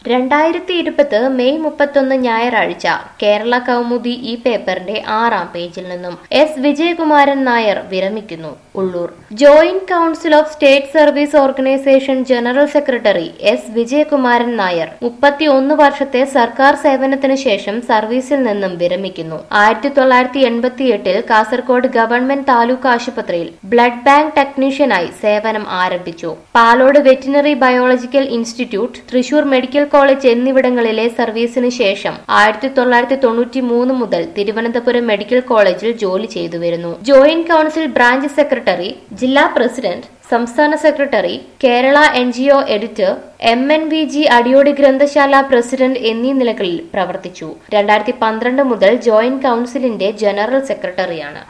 രണ്ടായിരത്തി ഇരുപത് മെയ് മുപ്പത്തൊന്ന് ഞായറാഴ്ച കേരള കൗമുദി ഈ പേപ്പറിന്റെ ആറാം പേജിൽ നിന്നും എസ് വിജയകുമാരൻ നായർ വിരമിക്കുന്നു Ulloor joint council of state service organisation general secretary S Vijayakumaran Nair മുപ്പത്തിയൊന്ന് വർഷത്തെ സർക്കാർ സേവനത്തിന് ശേഷം സർവീസിൽ നിന്നും വിരമിക്കുന്നു ആയിരത്തി തൊള്ളായിരത്തി എൺപത്തിയെട്ടിൽ കാസർഗോഡ് ഗവൺമെന്റ് താലൂക്ക് ആശുപത്രിയിൽ ബ്ലഡ് ബാങ്ക് ടെക്നീഷ്യനായി സേവനം ആരംഭിച്ചു Palode veterinary biological institute Thrissur medical college എന്നിവിടങ്ങളിലെ സർവീസിന് ശേഷം ആയിരത്തി തൊള്ളായിരത്തി തൊണ്ണൂറ്റി മൂന്ന് മുതൽ തിരുവനന്തപുരം മെഡിക്കൽ കോളേജിൽ ജോലി ചെയ്തു വരുന്നു ജോയിന്റ് കൌൺസിൽ ബ്രാഞ്ച് സെക്രട്ടറി ജില്ലാ പ്രസിഡന്റ് സംസ്ഥാന secretary Kerala N G O editor M N V G Adiyodi ഗ്രന്ഥശാല പ്രസിഡന്റ് എന്നീ നിലകളിൽ പ്രവർത്തിച്ചു രണ്ടായിരത്തി പന്ത്രണ്ട് മുതൽ ജോയിന്റ് കൌൺസിലിന്റെ ജനറൽ സെക്രട്ടറിയാണ്